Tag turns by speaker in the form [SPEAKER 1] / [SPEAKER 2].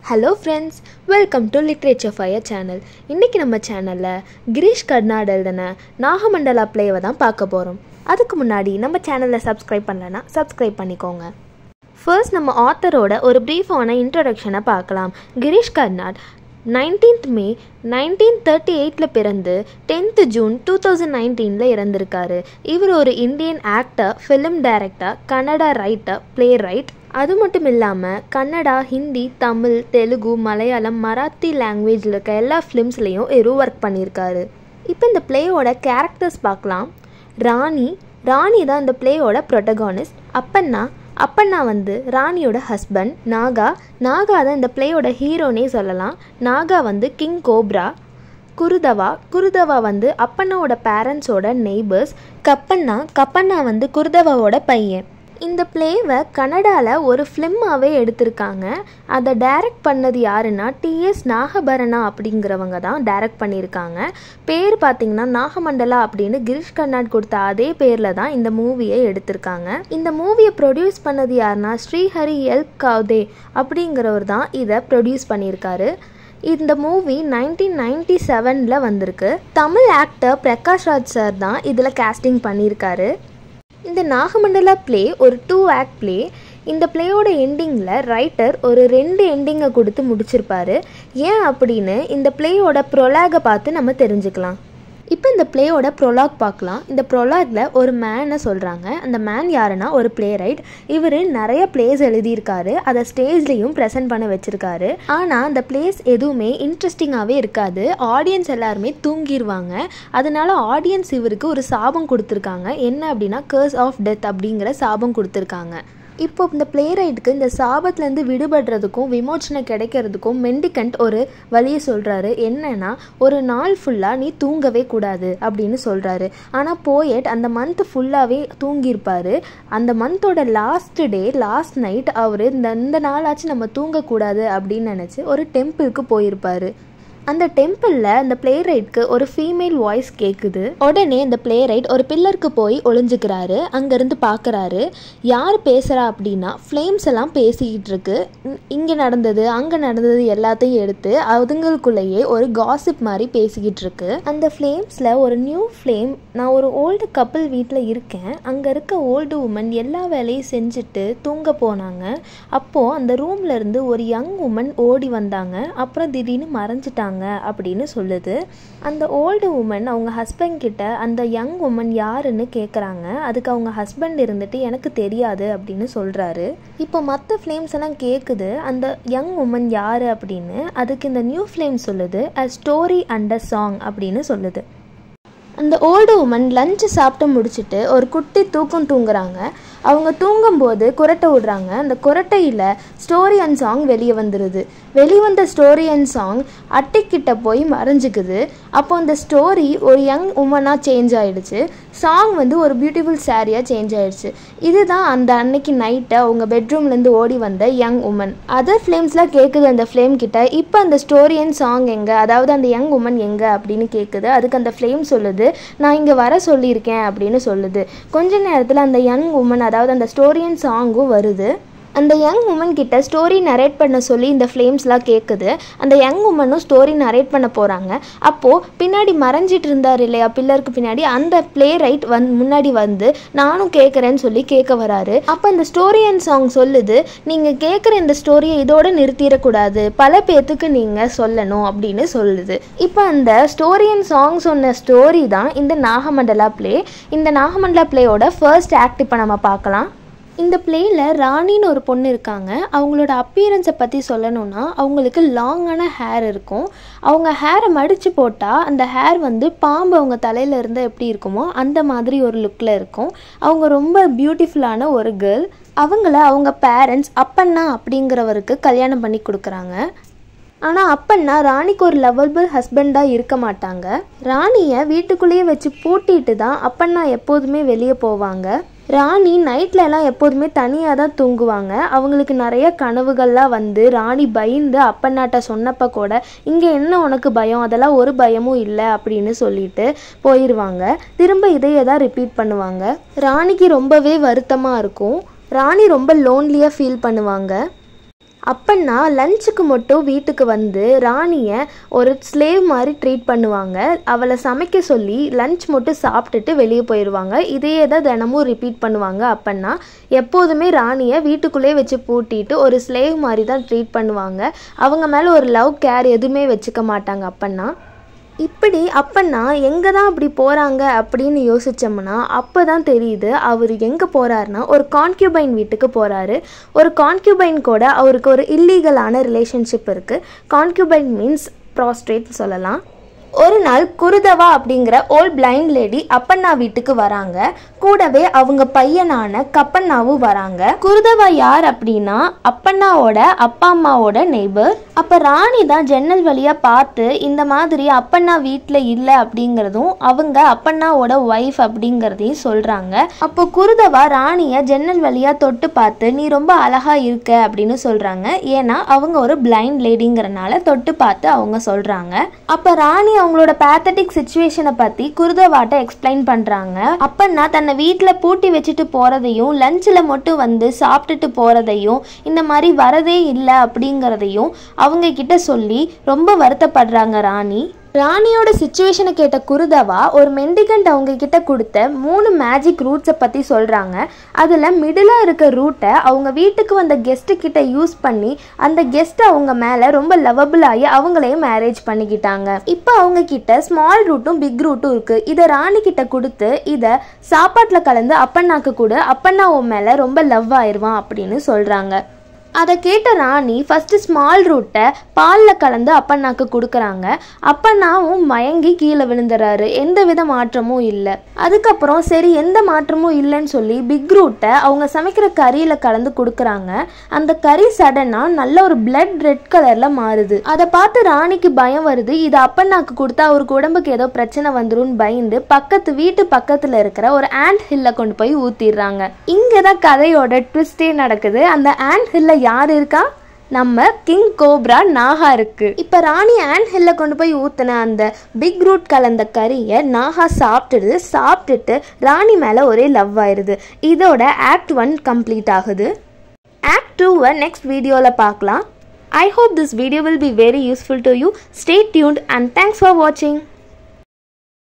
[SPEAKER 1] hello friends welcome to literature fire channel இன்றைக்கி நம்ம சேனலில் கிரீஷ் கர்னாட் எழுதின நாகமண்டலா பிளேவை தான் பார்க்க போகிறோம் அதுக்கு முன்னாடி நம்ம சேனலை சப்ஸ்கிரைப் பண்ணலன்னா சப்ஸ்கிரைப் பண்ணிக்கோங்க ஃபர்ஸ்ட் நம்ம ஆத்தரோட ஒரு ப்ரீஃபான இன்ட்ரடக்ஷனை பார்க்கலாம் Girish Karnad nineteenth May nineteen thirty எயிட்டில் பிறந்து டென்த்து ஜூன் டூ தௌசண்ட் நைன்டீனில் இறந்திருக்காரு இவர் ஒரு Indian actor film director Kannada writer playwright அது மட்டும் இல்லாமல் கன்னடா ஹிந்தி தமிழ் தெலுங்கு மலையாளம் மராத்தி லாங்குவேஜில் இருக்க எல்லா ஃபிலிம்ஸ்லேயும் இரு ஒர்க் பண்ணியிருக்காரு இப்போ இந்த பிளேயோட கேரக்டர்ஸ் பார்க்கலாம் ராணி ராணி தான் இந்த பிளேயோட ப்ரொட்டகானிஸ்ட் அப்பன்னா அப்பண்ணா வந்து ராணியோட ஹஸ்பண்ட் நாகா நாகா தான் இந்த பிளேயோட ஹீரோனே சொல்லலாம் நாகா வந்து கிங் கோப்ரா குருதவா குருதவா வந்து அப்பண்ணாவோட பேரண்ட்ஸோட நெய்பர்ஸ் கப்பண்ணா கப்பண்ணா வந்து குருதவாவோட பையன் இந்த பிளேவை கனடாவில் ஒரு ஃபிலிம்மாகவே எடுத்திருக்காங்க அதை டைரக்ட் பண்ணது யாருன்னா டிஎஸ் நாகபரணா அப்படிங்கிறவங்க தான் டைரக்ட் பண்ணியிருக்காங்க பேர் பார்த்திங்கன்னா நாகமண்டலா அப்படின்னு கிரீஷ் கர்நாட் கொடுத்த அதே பேரில் தான் இந்த மூவியை எடுத்திருக்காங்க இந்த மூவியை ப்ரொடியூஸ் பண்ணது யாருன்னா ஸ்ரீஹரி எல் கவுதே அப்படிங்கிறவர் தான் இதை ப்ரொடியூஸ் பண்ணியிருக்காரு இந்த மூவி நைன்டீன் நைன்டி செவனில் வந்திருக்கு தமிழ் ஆக்டர் பிரகாஷ் ராஜ் சார் தான் இதில் கேஸ்டிங் பண்ணியிருக்காரு இந்த நாகமண்டலா ப்ளே ஒரு டூ ஆக்ட் ப்ளே இந்த பிளேயோட எண்டிங்கில் ரைட்டர் ஒரு ரெண்டு எண்டிங்கை கொடுத்து முடிச்சிருப்பாரு ஏன் அப்படின்னு இந்த பிளேயோட ப்ரொலாகை பார்த்து நம்ம தெரிஞ்சுக்கலாம் இப்போ இந்த பிளேயோட ப்ரொலாக் பார்க்கலாம் இந்த ப்ரொலாகில் ஒரு மேனை சொல்கிறாங்க அந்த மேன் யாருன்னா ஒரு பிளே ரைட் இவர் நிறைய பிளேஸ் எழுதியிருக்காரு அதை ஸ்டேஜ்லேயும் ப்ரெசென்ட் பண்ண வச்சுருக்காரு ஆனால் அந்த பிளேஸ் எதுவுமே இன்ட்ரெஸ்டிங்காகவே இருக்காது ஆடியன்ஸ் எல்லாருமே தூங்கிடுவாங்க அதனால ஆடியன்ஸ் இவருக்கு ஒரு சாபம் கொடுத்துருக்காங்க என்ன அப்படின்னா கர்ஸ் ஆஃப் டெத் அப்படிங்கிற சாபம் கொடுத்துருக்காங்க இப்போ இந்த பிளே ரைட்டுக்கு இந்த சாபத்துலேருந்து விடுபடுறதுக்கும் விமோச்சனம் கிடைக்கிறதுக்கும் மெண்டிகண்ட் ஒரு வழியை சொல்கிறாரு என்னன்னா ஒரு நாள் ஃபுல்லாக நீ தூங்கவே கூடாது அப்படின்னு சொல்கிறாரு ஆனால் போயட் அந்த மந்த் ஃபுல்லாகவே தூங்கியிருப்பார் அந்த மந்தோட லாஸ்ட் டே லாஸ்ட் நைட் அவர் இந்த இந்த நாளாச்சும் நம்ம தூங்கக்கூடாது அப்படின்னு நினச்சி ஒரு டெம்பிளுக்கு போயிருப்பார் அந்த டெம்பிளில் அந்த பிளே ரைட்க்கு ஒரு ஃபீமேல் வாய்ஸ் கேட்குது உடனே அந்த பிளே ரைட் ஒரு பில்லருக்கு போய் ஒளிஞ்சுக்கிறாரு அங்கேருந்து பார்க்குறாரு யார் பேசுகிறா அப்படின்னா ஃப்ளேம்ஸ் எல்லாம் பேசிக்கிட்டு இருக்கு இங்கே நடந்தது அங்கே நடந்தது எல்லாத்தையும் எடுத்து அதுங்களுக்குள்ளேயே ஒரு காசிப் மாதிரி பேசிக்கிட்டு இருக்கு அந்த ஃப்ளேம்ஸில் ஒரு நியூ ஃப்ளேம் நான் ஒரு ஓல்டு கப்பிள் வீட்டில் இருக்கேன் அங்கே இருக்க ஓல்டு உமன் எல்லா வேலையும் செஞ்சுட்டு தூங்க போனாங்க அப்போது அந்த ரூம்ல இருந்து ஒரு யங் உமன் ஓடி வந்தாங்க அப்புறம் திடீர்னு மறைஞ்சிட்டாங்க அப்படின்னு சொல்லுது அந்த ஓல்டு உமன் அவங்க ஹஸ்பண்ட் கிட்ட அந்த யங் உமன் யாருன்னு கேட்குறாங்க அதுக்கு அவங்க ஹஸ்பண்ட் இருந்துட்டு எனக்கு தெரியாது அப்படின்னு சொல்கிறாரு இப்போ மற்ற ஃப்ளேம்ஸ் எல்லாம் கேட்குது அந்த யங் உமன் யார் அப்படின்னு அதுக்கு இந்த நியூ ஃப்ளேம் சொல்லுது a story and a song அப்படின்னு சொல்லுது அந்த ஓல்டு உமன் லஞ்சு சாப்பிட்டு முடிச்சுட்டு ஒரு குட்டி தூக்கம் தூங்குறாங்க அவங்க தூங்கும்போது குரட்டை விடுறாங்க அந்த குரட்டையில் ஸ்டோரி அண்ட் சாங் வெளியே வந்துடுது வெளிவந்த ஸ்டோரி அண்ட் சாங் அட்டைக்கிட்ட போய் மறைஞ்சிக்குது அப்போ அந்த ஸ்டோரி ஒரு யங் உமனாக சேஞ்ச் ஆகிடுச்சு சாங் வந்து ஒரு பியூட்டிஃபுல் சாரியாக சேஞ்ச் ஆகிடுச்சு இதுதான் அந்த அன்னைக்கு நைட்டை அவங்க பெட்ரூம்லேருந்து ஓடி வந்த யங் உமன் அதர் ஃப்ளேம்ஸ்லாம் கேட்குது அந்த ஃப்ளேம் கிட்ட இப்போ அந்த ஸ்டோரி அண்ட் சாங் எங்கே அதாவது அந்த யங் உமன் எங்கே அப்படின்னு கேட்குது அதுக்கு அந்த ஃப்ளேம் சொல்லுது நான் இங்கே வர சொல்லியிருக்கேன் அப்படின்னு சொல்லுது கொஞ்ச நேரத்தில் அந்த யங் உமன் அதாவது அந்த ஸ்டோரி அண்ட் சாங்கும் வருது அந்த யங் உமன் கிட்ட ஸ்டோரி நரேட் பண்ண சொல்லி இந்த ஃப்ளேம்ஸ்லாம் கேட்குது அந்த யங் உமனும் ஸ்டோரி நரேட் பண்ண போகிறாங்க அப்போது பின்னாடி மறைஞ்சிட்டு இருந்தார் இல்லையா பில்லருக்கு பின்னாடி அந்த பிளே ரைட் வந் முன்னாடி வந்து நானும் கேட்குறேன்னு சொல்லி கேட்க வராரு அப்போ அந்த ஸ்டோரி அண்ட் சாங் சொல்லுது நீங்கள் கேட்குற இந்த ஸ்டோரியை இதோட நிறுத்திடக்கூடாது பல பேர்த்துக்கு நீங்கள் சொல்லணும் அப்படின்னு சொல்லுது இப்போ அந்த ஸ்டோரி அண்ட் சாங் சொன்ன ஸ்டோரி தான் இந்த நாகமண்டலா பிளே இந்த நாகமண்டலா பிளேயோட ஃபர்ஸ்ட் ஆக்ட் இப்போ நம்ம பார்க்கலாம் இந்த பிளேயில் ராணின்னு ஒரு பொண்ணு இருக்காங்க அவங்களோட அப்பியரன்ஸை பற்றி சொல்லணும்னா அவங்களுக்கு லாங்கான ஹேர் இருக்கும் அவங்க ஹேரை மடித்து போட்டால் அந்த ஹேர் வந்து பாம்பு அவங்க தலையில் இருந்தால் எப்படி இருக்குமோ அந்த மாதிரி ஒரு லுக்கில் இருக்கும் அவங்க ரொம்ப பியூட்டிஃபுல்லான ஒரு கேர்ள் அவங்கள அவங்க பேரண்ட்ஸ் அப்பண்ணா அப்படிங்கிறவருக்கு கல்யாணம் பண்ணி கொடுக்குறாங்க ஆனால் அப்பன்னா ராணிக்கு ஒரு லவபிள் ஹஸ்பண்டாக இருக்க மாட்டாங்க ராணியை வீட்டுக்குள்ளேயே வச்சு பூட்டிட்டு தான் அப்பண்ணா எப்போதுமே வெளியே போவாங்க ராணி நைட்லலாம் எப்போதுமே தனியாக தான் தூங்குவாங்க அவங்களுக்கு நிறைய கனவுகள்லாம் வந்து ராணி பயந்து அப்பண்ணாட்ட சொன்னப்ப கூட இங்கே என்ன உனக்கு பயம் அதெல்லாம் ஒரு பயமும் இல்லை அப்படின்னு சொல்லிட்டு போயிடுவாங்க திரும்ப இதையே தான் ரிப்பீட் பண்ணுவாங்க ராணிக்கு ரொம்பவே வருத்தமாக இருக்கும் ராணி ரொம்ப லோன்லியாக ஃபீல் பண்ணுவாங்க அப்பன்னா லஞ்சுக்கு மட்டும் வீட்டுக்கு வந்து ராணியை ஒரு ஸ்லேவ் மாதிரி ட்ரீட் பண்ணுவாங்க அவளை சமைக்க சொல்லி லஞ்ச் மட்டும் சாப்பிட்டுட்டு வெளியே போயிடுவாங்க இதையே தான் தினமும் ரிப்பீட் பண்ணுவாங்க அப்பன்னா எப்போதுமே ராணியை வீட்டுக்குள்ளேயே வச்சு பூட்டிட்டு ஒரு ஸ்லேவ் மாதிரி தான் ட்ரீட் பண்ணுவாங்க அவங்க மேலே ஒரு லவ் கேர் எதுவுமே வச்சுக்க மாட்டாங்க அப்பன்னா இப்படி அப்பன்னா எங்கே தான் அப்படி போகிறாங்க அப்படின்னு யோசித்தோம்னா அப்போ தான் தெரியுது அவர் எங்கே போகிறாருன்னா ஒரு கான்க்யூபைன் வீட்டுக்கு போகிறாரு ஒரு கான்க்யூபைன் கூட அவருக்கு ஒரு இல்லீகலான ரிலேஷன்ஷிப் இருக்குது கான்க்யூபைன் மீன்ஸ் ப்ராஸ்ட்ரேட் சொல்லலாம் ஒரு நாள் குருதவா அப்படிங்கிற ஓல்ட் பிளைண்ட் லேடி அப்பண்ணா வீட்டுக்கு வராங்க கூடவே அவங்க பையனான கப்பண்ணாவும் வராங்க குருதவா யார் அப்படின்னா அப்பண்ணாவோட அப்பா அம்மாவோட நெய்பர் அப்ப ராணி தான் ஜன்னல் வழியா பார்த்து இந்த மாதிரி அப்பண்ணா வீட்டில் இல்லை அப்படிங்கிறதும் அவங்க அப்பண்ணாவோட ஒய்ஃப் அப்படிங்கிறதையும் சொல்றாங்க அப்போ குருதவா ராணிய ஜன்னல் வழியா தொட்டு பார்த்து நீ ரொம்ப அழகா இருக்க அப்படின்னு சொல்றாங்க ஏன்னா அவங்க ஒரு பிளைண்ட் லேடிங்கிறனால தொட்டு பார்த்து அவங்க சொல்றாங்க அப்ப ராணி அவங்களோட பேத்தட்டிக் சுச்சுவேஷனை பத்தி குருதவாட்ட எக்ஸ்பிளைன் பண்றாங்க அப்பன்னா தன்னை வீட்டில் பூட்டி வச்சுட்டு போறதையும் லஞ்சில் மட்டும் வந்து சாப்பிட்டுட்டு போறதையும் இந்த மாதிரி வரதே இல்லை அப்படிங்கிறதையும் அவங்க கிட்ட சொல்லி ரொம்ப வருத்தப்படுறாங்க ராணி ராணியோட சுச்சுவேஷனை கேட்ட குருதவா ஒரு மெண்டிகண்ட் அவங்க கிட்ட கொடுத்த மூணு மேஜிக் ரூட்ஸை பற்றி சொல்கிறாங்க அதில் மிடிலாக இருக்க ரூட்டை அவங்க வீட்டுக்கு வந்த கெஸ்ட்டு கிட்ட யூஸ் பண்ணி அந்த கெஸ்ட் அவங்க மேலே ரொம்ப லவபிள் ஆகி அவங்களையும் மேரேஜ் பண்ணிக்கிட்டாங்க இப்போ அவங்க கிட்ட ஸ்மால் ரூட்டும் பிக் ரூட்டும் இருக்குது இதை ராணி கிட்ட கொடுத்து இதை சாப்பாட்டில் கலந்து அப்பண்ணாக்கு கூட அப்பண்ணா உன் மேலே ரொம்ப லவ் ஆயிடுவான் அப்படின்னு சொல்கிறாங்க அதை கேட்ட ராணி ஃபஸ்ட்டு ஸ்மால் ரூட்டை பாலில் கலந்து அப்பண்ணாக்கு கொடுக்குறாங்க அப்பண்ணாவும் மயங்கி கீழே விழுந்துறாரு எந்த வித மாற்றமும் இல்லை அதுக்கப்புறம் சரி எந்த மாற்றமும் இல்லைன்னு சொல்லி பிக் ரூட்டை அவங்க சமைக்கிற கறியில் கலந்து கொடுக்குறாங்க அந்த கறி சடனாக நல்ல ஒரு பிளட் ரெட் கலரில் மாறுது அதை பார்த்து ராணிக்கு பயம் வருது இது அப்பண்ணாக்கு கொடுத்தா அவருக்கு உடம்புக்கு ஏதோ பிரச்சனை வந்துரும்னு பயந்து பக்கத்து வீட்டு பக்கத்தில் இருக்கிற ஒரு ஆண்ட் ஹில்லை கொண்டு போய் ஊற்றிடுறாங்க இங்கே தான் கதையோட ட்விஸ்டே நடக்குது அந்த ஆண்ட் ஹில்ல யார் இருக்கா நம்ம கிங் கோப்ரா நாகா இருக்கு இப்போ ராணி ஆண்ட் ஹில்ல கொண்டு போய் ஊத்தின அந்த பிக் ரூட் கலந்த கறியை நாகா சாப்பிட்டுடுது சாப்பிட்டுட்டு ராணி மேலே ஒரே லவ் ஆயிடுது இதோட ஆக்ட் ஒன் கம்ப்ளீட் ஆகுது ஆக்ட் டூவை நெக்ஸ்ட் வீடியோவில் பார்க்கலாம் I hope this video will be very useful to you stay tuned and thanks for வாட்சிங்